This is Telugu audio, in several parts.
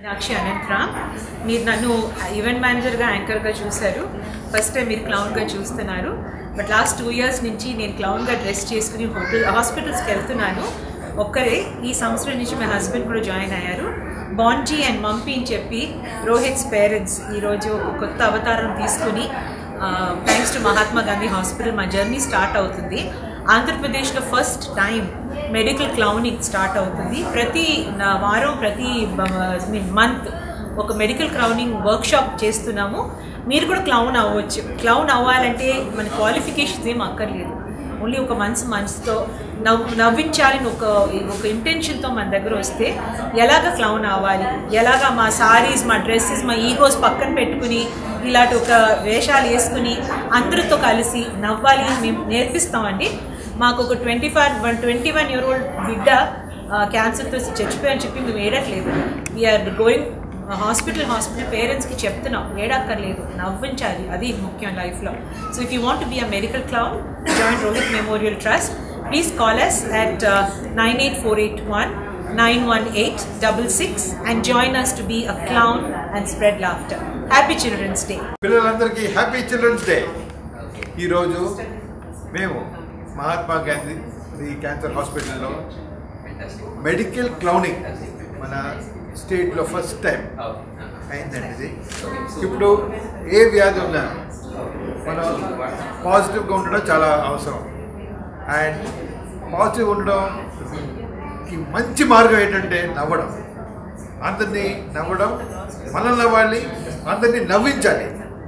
మీనాక్షి అనంతరామ్ మీరు నన్ను ఈవెంట్ మేనేజర్గా యాంకర్గా చూశారు ఫస్ట్ టైం మీరు క్లౌన్గా చూస్తున్నారు బట్ లాస్ట్ టూ ఇయర్స్ నుంచి నేను క్లౌన్గా డ్రెస్ చేసుకుని హోటల్ హాస్పిటల్స్కి వెళ్తున్నాను ఒక్కరే ఈ సంవత్సరం నుంచి మా హస్బెండ్ కూడా జాయిన్ అయ్యారు బాంజీ అండ్ మంపీ అని చెప్పి రోహిత్స్ పేరెంట్స్ ఈరోజు ఒక కొత్త అవతారం తీసుకుని thanks to Mahatma Gandhi hospital మా జర్నీ స్టార్ట్ అవుతుంది ఆంధ్రప్రదేశ్లో first time medical clowning start అవుతుంది ప్రతి నా- వారం ప్రతి మంత్ ఒక మెడికల్ క్లౌనింగ్ వర్క్షాప్ చేస్తున్నాము మీరు కూడా క్లౌన్ అవ్వచ్చు క్లౌన్ అవ్వాలంటే మన క్వాలిఫికేషన్స్ ఏం అక్కర్లేదు ఓన్లీ ఒక మనసు మనసుతో నవ్వు నవ్వించాలని ఒక ఒక ఇంటెన్షన్తో మన దగ్గర వస్తే ఎలాగ క్లౌన్ అవ్వాలి ఎలాగ మా సారీస్ మా డ్రెస్సెస్ మా ఈగోస్ పక్కన పెట్టుకుని ఇలాంటి ఒక వేషాలు వేసుకుని అందరితో కలిసి నవ్వాలి అని మేము నేర్పిస్తామండి మాకు ఒక twenty five one twenty one year old బిడ్డ క్యాన్సర్తో చచ్చిపోయని చెప్పి మేము ఏడట్లేదు వీఆర్ గోయింగ్ హాస్పిటల్ హాస్పిటల్ పేరెంట్స్కి చెప్తున్నాం ఏడక్కర్లేదు నవ్వించాలి అది ముఖ్యం లైఫ్లో so if you want be a medical clown join Rohit memorial trust please call us at nine eight four eight one nine one eight double six and join us to be a clown and spread laughter happy children's day పిల్లలందరికీ హ్యాపీ చిల్డ్రన్స్ డే ఈరోజు మేము మహాత్మా గాంధీ ది క్యాన్సర్ హాస్పిటల్లో మెడికల్ క్లౌనింగ్ మన స్టేట్లో ఫస్ట్ టైం అయిందండి ఇది ఇప్పుడు ఏ వ్యాధి ఉన్నా మనం పాజిటివ్గా ఉండడం చాలా అవసరం అండ్ పాజిటివ్ ఉండడంకి మంచి మార్గం ఏంటంటే నవ్వడం అందరినీ నవ్వడం మనం నవ్వాలి అందరినీ నవ్వించాలి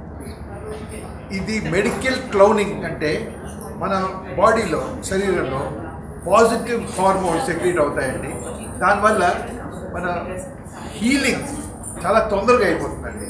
ఇది మెడికల్ క్లౌనింగ్ అంటే మన బాడీలో శరీరంలో పాజిటివ్ హార్మోన్స్ సెక్రీట్ అవుతాయండి దానివల్ల మన హీలింగ్ చాలా తొందరగా అయిపోతుందండి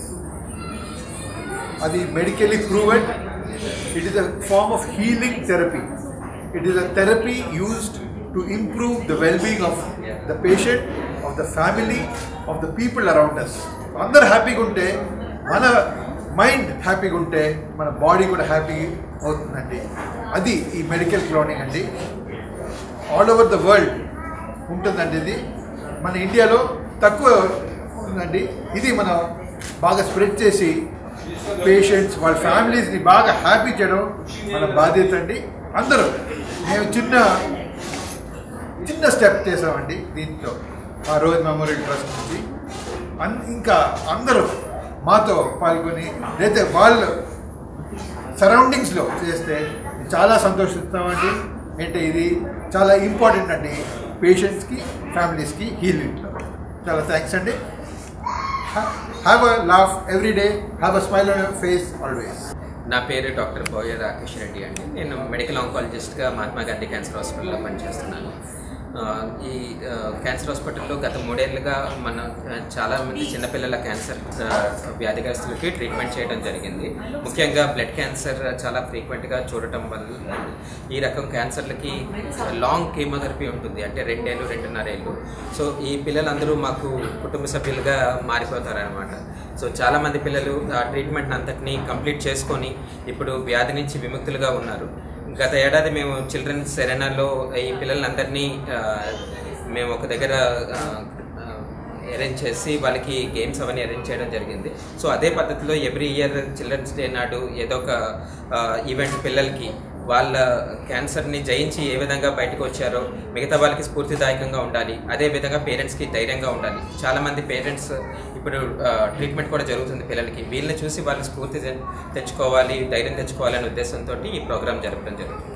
అది medically proven it is a form of healing therapy it is a therapy used to improve the wellbeing of the patient of the family of the people around us అందరు హ్యాపీగా ఉంటే మన మైండ్ హ్యాపీగా ఉంటే మన బాడీ కూడా హ్యాపీ అవుతుందండి అది ఈ మెడికల్ క్లోనింగ్ అండి ఆల్ ఓవర్ ద వరల్డ్ ఉంటుందండి ఇది మన ఇండియాలో తక్కువ ఉందండి ఇది మనం బాగా స్ప్రెడ్ చేసి పేషెంట్స్ వాళ్ళ ఫ్యామిలీస్ని బాగా హ్యాపీ చేయడం మన బాధ్యత అండి అందరూ మేము చిన్న చిన్న స్టెప్ చేసామండి దీంట్లో ఆ రోజు మెమోరియల్ ట్రస్ట్ నుంచి అన్ ఇంకా అందరూ మాతో పాల్గొని లేదా వాళ్ళు సరౌండింగ్స్లో చేస్తే చాలా సంతోషిస్తామండి అంటే ఇది చాలా ఇంపార్టెంట్ అండి పేషెంట్స్కి ఫ్యామిలీస్కి హీలింగ్లో చాలా థ్యాంక్స్ అండి have a laugh every day have a smile on your face always నా పేరు డాక్టర్ బోయ రాకేష్ రెడ్డి అండి నేను మెడికల్ ఆంకాలజిస్ట్గా మహాత్మా గాంధీ క్యాన్సర్ హాస్పిటల్లో పనిచేస్తున్నాను ఆ, ఈ ఆ, క్యాన్సర్ హాస్పిటల్లో గత మూడేళ్లుగా మన ఆ, చాలా మంది చిన్నపిల్లల క్యాన్సర్ ఆ, వ్యాధిగ్రస్తులకి ట్రీట్మెంట్ చేయడం జరిగింది ముఖ్యంగా బ్లడ్ క్యాన్సర్ చాలా ఫ్రీక్వెంట్గా చూడటం వల్ల ఈ రకం క్యాన్సర్లకి లాంగ్ కీమోథెరపీ ఉంటుంది అంటే రెండేళ్ళు రెండున్నరేళ్ళు సో ఈ పిల్లలందరూ మాకు కుటుంబ సభ్యులుగా మారిపోతారనమాట సో చాలామంది పిల్లలు ఆ ట్రీట్మెంట్ అంతటినీ కంప్లీట్ చేసుకొని ఇప్పుడు వ్యాధి నుంచి విముక్తులుగా ఉన్నారు గత ఏడాది మేము చిల్డ్రన్స్ సెరెనాలో ఈ పిల్లలందరినీ ఆ, మేము ఒక దగ్గర అరేంజ్ చేసి వాళ్ళకి గేమ్స్ అవన్నీ అరేంజ్ చేయడం జరిగింది సో అదే పద్ధతిలో ఎవ్రీ ఇయర్ చిల్డ్రన్స్ డే నాడు ఏదో ఒక ఈవెంట్ పిల్లలకి వాళ్ళ క్యాన్సర్ని జయించి ఏ విధంగా బయటకు వచ్చారో మిగతా వాళ్ళకి స్ఫూర్తిదాయకంగా ఉండాలి అదే విధంగా పేరెంట్స్కి ధైర్యంగా ఉండాలి చాలామంది పేరెంట్స్ ఇప్పుడు ట్రీట్మెంట్ కూడా జరుగుతుంది పిల్లలకి వీళ్ళని చూసి వాళ్ళు స్ఫూర్తి తె- తెచ్చుకోవాలి ధైర్యం తెచ్చుకోవాలనే ఉద్దేశంతో ఈ ప్రోగ్రామ్ జరపడం జరుగుతుంది